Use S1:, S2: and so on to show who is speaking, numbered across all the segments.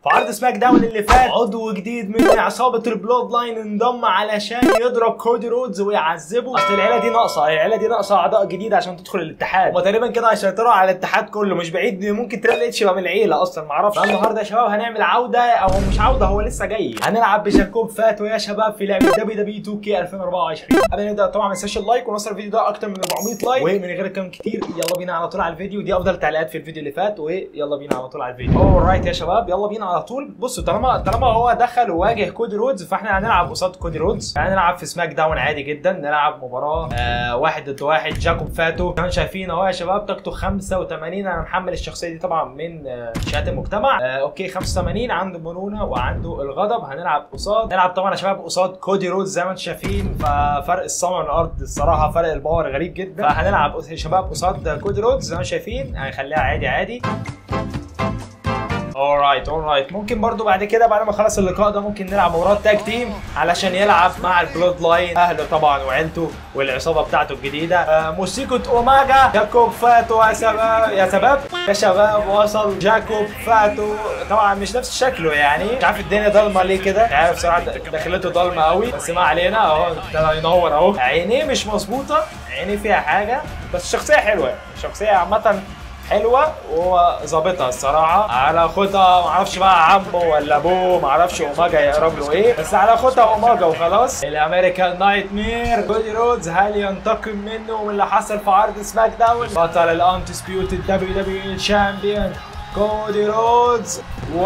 S1: في عرض سماك داون اللي فات عضو جديد من عصابه البلود لاين انضم علشان يضرب كودي رودز ويعذبه اصل العيله دي ناقصه العيله دي ناقصه اعضاء جديد عشان تدخل الاتحاد هما تقريبا كده هيسيطروا على الاتحاد كله مش بعيد ممكن تريبل اتش يبقى من العيله اصلا معرفش النهارده يا شباب هنعمل عوده او مش عوده هو لسه جاي هنلعب بجاكوب فاتو يا شباب في لعبه دبليو دبليو 2 كي 2024 قبل ما نبدا طبعا ما تنساش اللايك ونوصل الفيديو ده اكتر من 400 لايك ومن غير كلام كتير يلا بينا على طول على الفيديو دي افضل تعليقات في الفيديو اللي فات ويلا بينا على طول على الفيديو اورايت يا شباب يلا بينا على طول بصوا طالما طالما هو دخل وواجه كودي رودز فاحنا هنلعب قصاد كودي رودز هنلعب في سماك داون عادي جدا نلعب مباراه آه واحد ضد واحد جاكوب فاتو كمان شايفين اهو يا شباب طاقته 85 انا محمل الشخصيه دي طبعا من آه شات المجتمع آه اوكي 85 عنده مرونه وعنده الغضب هنلعب قصاد نلعب طبعا يا شباب قصاد كودي رودز زي ما انتم شايفين ففرق السما من الارض الصراحه فرق الباور غريب جدا فهنلعب يا شباب قصاد كودي رودز زي ما انتم شايفين هنخليها عادي عادي اورايت اورايت ممكن برضو بعد كده بعد ما نخلص اللقاء ده ممكن نلعب مباراه تاج تيم علشان يلعب مع البلود لاين اهله طبعا وعيلته والعصابه بتاعته الجديده آه موسيقى اوماجا جاكوب فاتو يا شباب يا شباب يا شباب وصل جاكوب فاتو طبعا مش نفس شكله يعني مش عارف الدنيا ضلمه ليه كده مش عارف صراحه دخلته ضلمه قوي بس ما علينا اهو ابتدى ينور اهو عينيه مش مظبوطه عينيه فيها حاجه بس الشخصيه حلوه يعني الشخصيه عامه حلوه وهو ظابطها الصراحه على خدها معرفش بقى عمه ولا ابوه معرفش اوماجا يقرب له ايه بس على خدها اوماجا وخلاص الامريكان نايت مير كودي رودز هل ينتقم منه من اللي حصل في عرض سماك داون بطل الانتسبيوتد دبليو دبليو شامبيون كودي رودز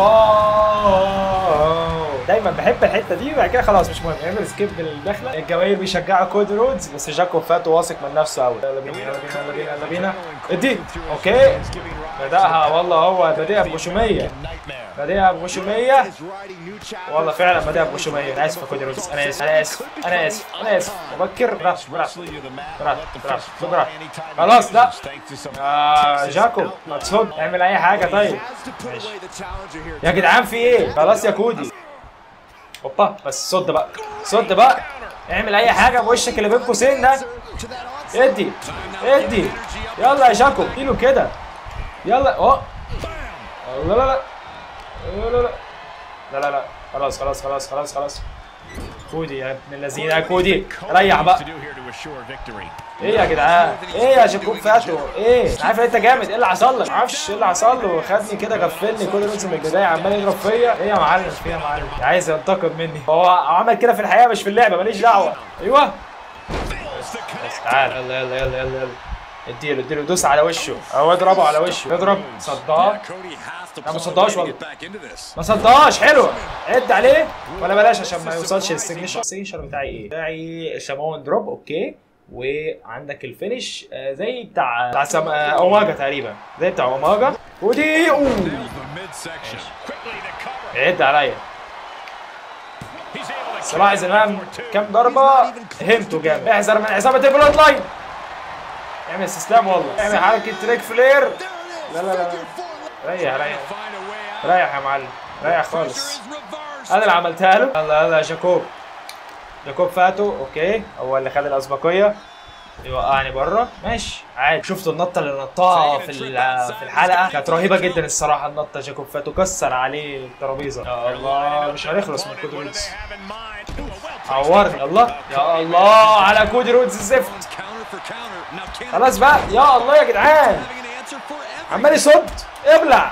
S1: واو دايما بحب الحته دي وبعد كده خلاص مش مهم نعمل سكيب للدخله الجماهير بيشجعوا كودي رودز بس جاكوب فاتو واثق من نفسه قوي يلا بينا يلا بينا يلا بينا يلا بينا ادي اوكي بدأها والله هو بادئها بغشوميه بادئها بغشوميه والله فعلا بادئها بغشوميه انا اسف يا كودي رودز انا اسف انا اسف انا اسف انا اسف مبكر براحتك براحتك براحتك براحتك براحتك خلاص لا آه جاكوب ما تصد اعمل اي حاجه طيب ماشي يا جدعان في ايه خلاص يا كودي اوبا بس صد بقى صد بقى اعمل اي حاجه بوشك اللي بين قوسين ده ادي ادي يلا يا جاكوب اديله كده يلا اه لا لا لا لا لا لا لا لا خلاص خلاص خلاص خلاص خلاص كودي يا ابن الذين يا كودي ريح بقى ايه يا جدعان ايه يا جاكوب فاتو ايه انا عارف ان انت جامد ايه اللي حصل لك معرفش ايه اللي حصل له خدني كده غفلني كل رز من البدايه عمال يضرب فيا ايه يا معلم في يا معلم عايز ينتقم مني هو عمل كده في الحقيقه مش في اللعبه ماليش دعوه ايوه بس تعال يلا يلا يلا يلا يلا اديله اديله دوس على وشه او اضربه على وشه اضرب صدها لا ما صدهاش والله ما صدهاش حلوه عد عليه ولا بلاش عشان ما يوصلش للسيجنشر السيجنشر بتاعي ايه؟ بتاعي شامون دروب اوكي وعندك الفينش آه زي بتاع بتاع سم... آه اوماجا تقريبا زي بتاع اوماجا ودي اوه عد عليا صلاح زمان كام ضربه هنتو جامد احذر من عصابه البلود لاين اعمل استسلام والله اعمل حركه تريك فلير لا لا لا ريح ريح ريح يا معلم ريح خالص انا اللي عملتها له يلا يلا يا جاكوب جاكوب فاتو اوكي هو اللي خد الاسبقيه يوقعني بره ماشي عادي شفتوا النطه اللي نطها في في الحلقه كانت رهيبه جدا الصراحه النطه جاكوب فاتو كسر عليه الترابيزه يا الله مش هنخلص من كودي رودز عورني الله يا الله على كودي رودز الزفت خلاص بقى يا الله يا جدعان عمال يصد ابلع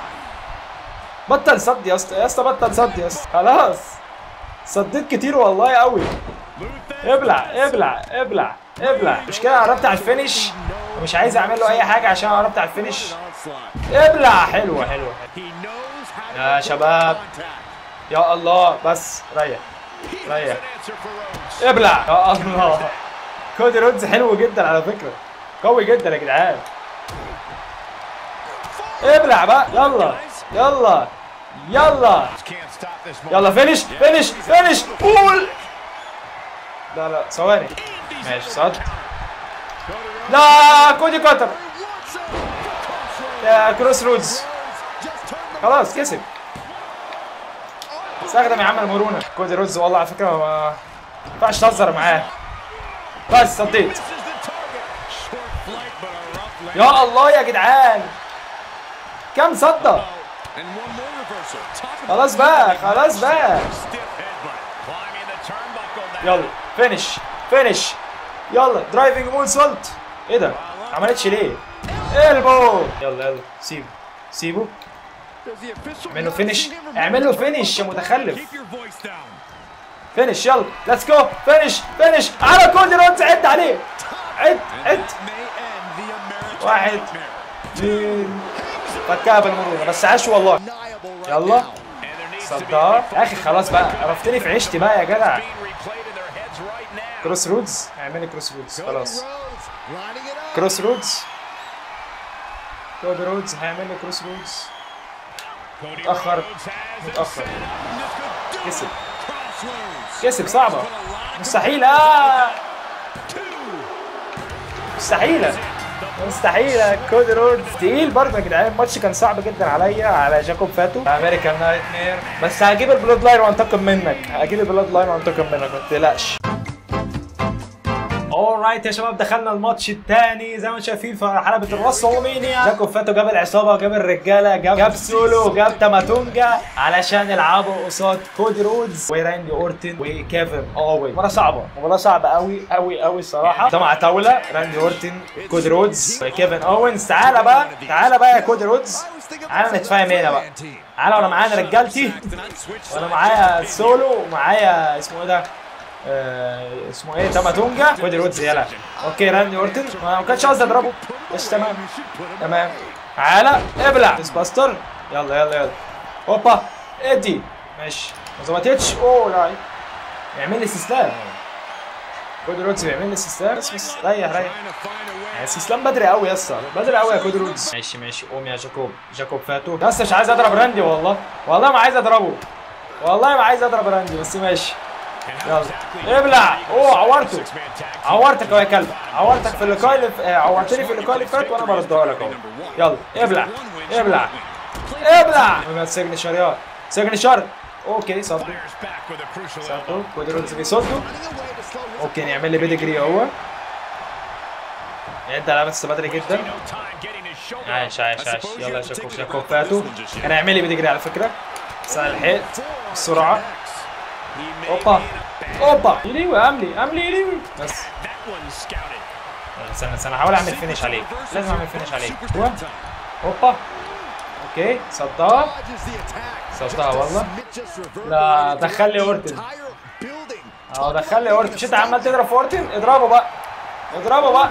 S1: بطل صد يا اسطى يا اسطى بطل صد يا اسطى خلاص صديت كتير والله قوي ابلع ابلع ابلع ابلع مش كده قربت على الفينش ومش عايز اعمل له اي حاجه عشان قربت على الفينش ابلع حلوه حلوه يا شباب يا الله بس ريح ريح ابلع يا الله كودي رودز حلو جدا على فكره قوي جدا يا جدعان ابلع بقى يلا يلا يلا يلا فينش فينش فينش قول لا لا ثواني ماشي صد لا كودي كوتر يا كروس رودز خلاص كسب استخدم يا عم المرونه كودي رودز والله على فكره ما ينفعش تهزر معاه بس صديت يا الله يا جدعان كام صدى خلاص بقى خلاص بقى يلا فينش فينش يلا درايفنج مول سولت ايه ده ما عملتش ليه البو يلا يلا سيبه سيبه اعمل له فينش اعمل له فينش يا متخلف فينش يلا ليتس جو فينش فينش على كودي رودز عد عليه عد عد واحد اثنين فكها بالمرونه بس عاش والله يلا صدها يا اخي خلاص بقى عرفتني في عيشتي بقى يا جدع كروس رودز اعملي كروس رودز خلاص كروس رودز كودي رودز هيعمل لي كروس رودز متأخر متأخر كسب كسب صعبة مستحيل آه مستحيلة مستحيلة كودي رودز تقيل برضه يا جدعان الماتش كان صعب جدا عليا على جاكوب فاتو امريكان نايت مير بس هجيب البلود لاين وانتقم منك هجيب البلود لاين وانتقم منك ما تقلقش اورايت يا شباب دخلنا الماتش الثاني زي ما انتم شايفين في حلبة الرسومينيا جاكوب فاتو جاب العصابة جاب الرجالة جاب, جاب سولو جاب تاماتونجا علشان يلعبوا قصاد كودي رودز وراندي اورتن وكيفن اوين مباراة صعبة مباراة صعبة قوي قوي قوي الصراحة ده مع طاولة راندي اورتن كودي رودز وكيفن اوينز تعالى بقى تعالى بقى يا كودي رودز تعالى نتفاهم هنا بقى تعالى وانا معايا رجالتي وانا معايا سولو ومعايا اسمه ايه ده آه اسمه ايه تاماتونجا كودي رودز يلا اوكي راندي اورتن ما كانش قصدي اضربه بس تمام تمام تعالى ابلع باستر يلا يلا يلا هوبا ادي ماشي ما ظبطتش اوه لا يعمل لي استسلام كودي رودز بيعمل لي استسلام بس بس ريح ريح يعني استسلام بدري قوي يا اسطى بدري قوي يا كودي رودز ماشي ماشي قوم يا جاكوب جاكوب فاتو يا اسطى مش عايز اضرب راندي والله والله ما عايز اضربه والله ما عايز اضرب راندي بس ماشي يلا ابلع اوه عورته عورتك يا كلب عورتك في اللقاء اللي ف... عورتني في اللقاء اللي فات وانا بردها لك اهو يلا ابلع ابلع ابلع سجن شريار سجن شر اوكي صدوا صدوا كودي رودز بيصدوا اوكي نعمل لي بيدجري هو انت لا بس بدري جدا عايش عايش عايش يلا يا شاكوب شاكوب فاتو كان هيعمل لي بيدجري على فكره بس انا لحقت بسرعه اوبا اوبا يليوي املي املي يليوي بس استنى استنى هحاول اعمل فينش عليك لازم اعمل فينش عليك هو اوبا اوكي صدها صدها والله لا دخل لي اورتن اه دخل لي اورتن مش انت عمال تضرب في اورتن اضربه بقى اضربه بقى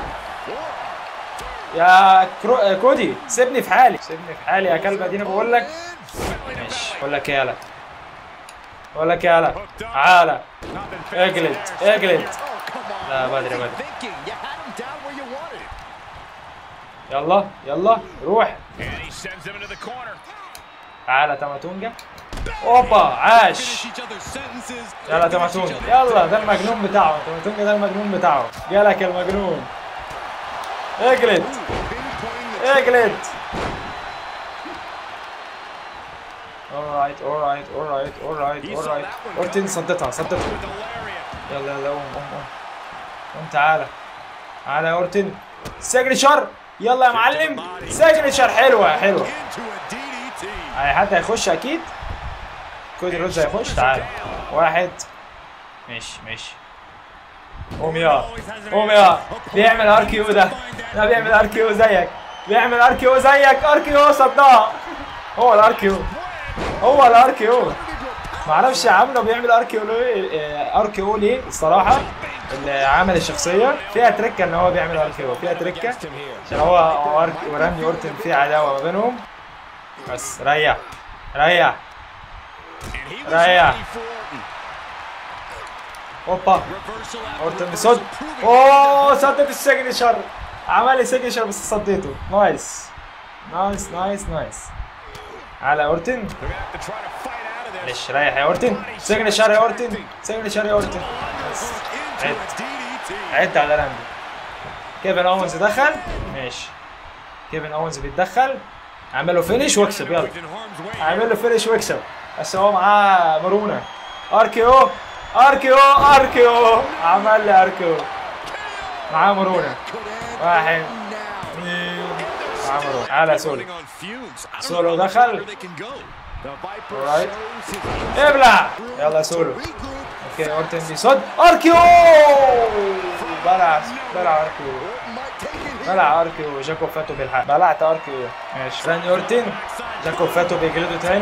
S1: يا كرو... كودي سيبني في حالي سيبني في حالي يا كلب اديني بقول لك ماشي بقول لك ايه يالا بقول لك يالا تعالى اجلد اجلد لا بدري بدري يلا يلا روح تعالى تاماتونجا اوبا عاش يلا تاماتونجا يلا ده المجنون بتاعه تاماتونجا ده المجنون بتاعه جالك المجنون اجلد اجلد alright alright alright alright alright اورتن صدتها صدتها يلا يلا قوم قوم قوم قوم تعالى تعالى يا اورتن سيجنتشر يلا يا معلم سيجنتشر حلوه حلوه اي حد هيخش اكيد كودي رودز هيخش تعالى واحد ماشي ماشي قوم يا قوم يا بيعمل ار كيو ده ده بيعمل ار كيو زيك بيعمل ار كيو زيك ار كيو صدها هو الار كيو هو الار كيو ما اعرفش عامله بيعمل ار كيو ليه ار كيو ليه الصراحه اللي عمل الشخصيه فيها تركه ان هو بيعمل ار كيو فيها تركه عشان هو ار ورامي اورتن في عداوه ما بينهم بس ريح ريح ريح اوبا اورتن بيصد اوه صدت السجن شر عمل لي سجن شر بس صديته نايس نايس نايس نايس على اورتن معلش ريح يا اورتن سجن شر يا اورتن سجن شر يا اورتن بس عد عد على راندي كيفن اونز دخل ماشي كيفن اونز بيتدخل اعمل له فينش واكسب يلا اعمل له فينش واكسب بس هو معاه مرونه اركيو اركيو اركيو عمل لي اركيو معاه مرونه واحد اثنين معاه مرونه على سولو سولو دخل Alright. ابلع يلا سولو اوكي اورتن بيصد اركيو بلع بلع اركيو بلع اركيو جاكوب فاتو بالحق بلعت اركيو ماشي ثاني اورتن جاكوب فاتو بيجلده تاني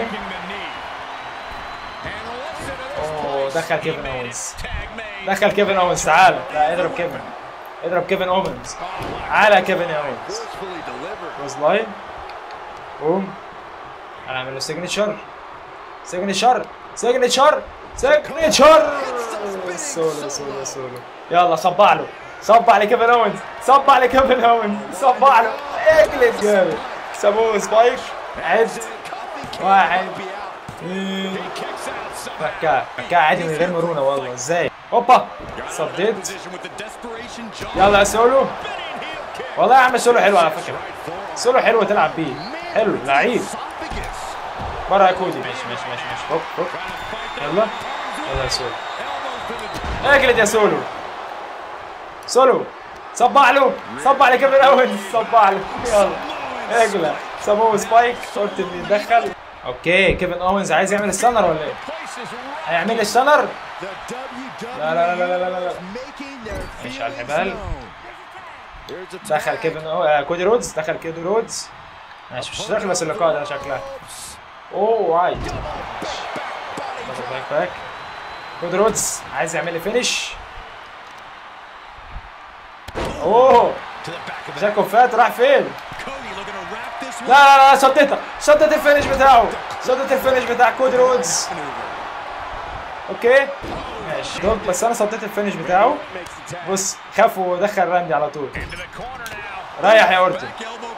S1: اوه دخل كيفن اونز دخل كيفن اونز تعال لا اضرب كيفن اضرب كيفن اونز تعالى كيفن اونز روز لاين بوم هنعمل له سيجنتشر سيجنتشر سيجنتشر سيجنتشر سولو سولو سولو يلا صبع له صبع لكيفن اونز صبع لكيفن اونز صبع له اجلد جامد سابوه سبايك عد واحد اثنين فكاه فكاه عادي من غير مرونه والله ازاي هوبا صديت يلا يا سولو والله يا عم سولو حلو على فكره سولو حلو تلعب بيه حلو لعيب بره يا كودي ماشي ماشي ماشي ماشي هوب هوب يلا يلا يا سولو اجلد يا سولو سولو صبع له صبع لكيفن اونز صبع له يلا اجلد سابوه سبايك اورتن بيتدخل اوكي كيفن اونز عايز يعمل السنر ولا ايه؟ هيعمل السنر؟ لا لا لا لا لا لا ماشي على الحبال دخل كيفن أو... آه كودي رودز دخل كودي رودز ماشي مش هتخلص اللقاء ده شكلها اوه رايت باك باك كودي رودز عايز يعمل لي فينش اوه جاكوب فات راح فين؟ لا لا لا صدتها صدت الفينش بتاعه صدت الفينش بتاع كودي رودز اوكي ماشي دوك بس انا صديت الفينش بتاعه بص خاف ودخل راندي على طول ريح يا اورتن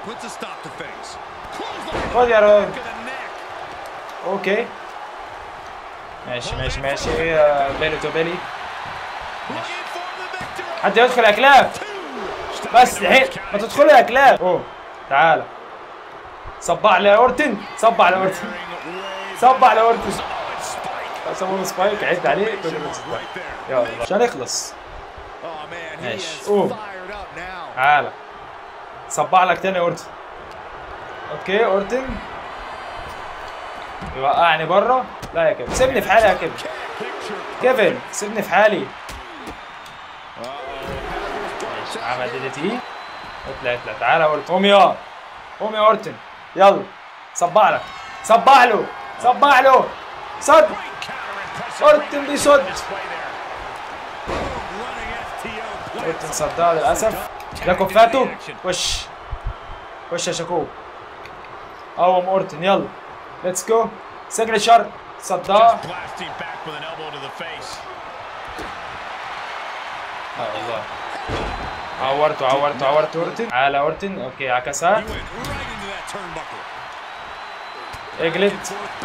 S1: خد يا راجل اوكي ماشي ماشي ماشي آه، بيلي تو بيلي ماشي حد يدخل يا كلاب بس الحين ما تدخلوا يا كلاب اوه تعالى صبع لي يا اورتن صبع لي يا اورتن صبع لي يا اورتن سموه سبايك عد عليه كل يلا عشان يخلص ماشي اوه تعالى صبع لك تاني اورتن اوكي اورتن يوقعني بره لا يا كيفن سيبني في حالي يا كيفن كيفن سيبني في حالي ماشي عمل دي دي تي اطلع اطلع تعالى يا اورتن قوم يا قوم يا اورتن يلا صبع لك صبع له صبع له صد اورتن بيصد اورتن صدها للاسف جاكوب فاتو وش وش يا شاكوب قوم اورتن يلا ليتس جو سيجنتشر صدها اه والله عورته عورته عورته اورتن على اورتن اوكي عكسها اجلد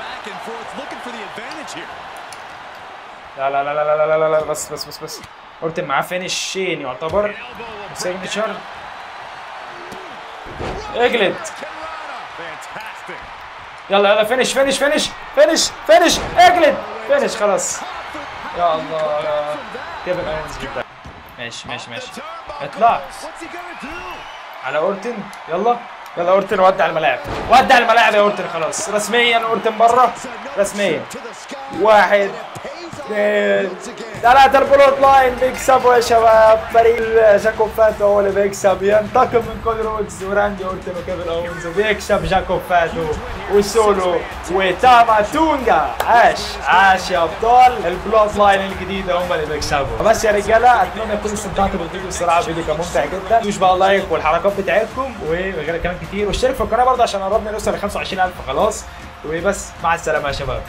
S1: لا لا لا لا لا لا لا لا بس بس بس بس اورتن معاه فينيشين يعتبر سيجنتشر اجلد يلا يلا فينش فينش فينش فينش فينش اجلد فينش خلاص يا الله يا كيفن اونز جدا ماشي ماشي ماشي اطلع على اورتن يلا يلا اورتن ودع الملاعب ودع الملاعب يا اورتن خلاص رسميا اورتن بره رسميا واحد اثنين ثلاثة البلوت لاين بيكسبوا يا شباب فريق جاكوب فاتو هو اللي بيكسب ينتقم من كودي رودز وراندي اورتن وكيفن اونز وبيكسب جاكوب فاتو وسولو وتاما تونجا عاش عاش يا ابطال البلوت لاين الجديدة هم اللي بيكسبوا بس يا رجالة اتمنى تكونوا استمتعتوا بالفيديو الصراحة الفيديو كان ممتع جدا دوش بقى لايك والحركات بتاعتكم وغير كمان كتير واشترك في القناة برضه عشان قربنا نوصل ل 25000 خلاص وبس مع السلامة يا شباب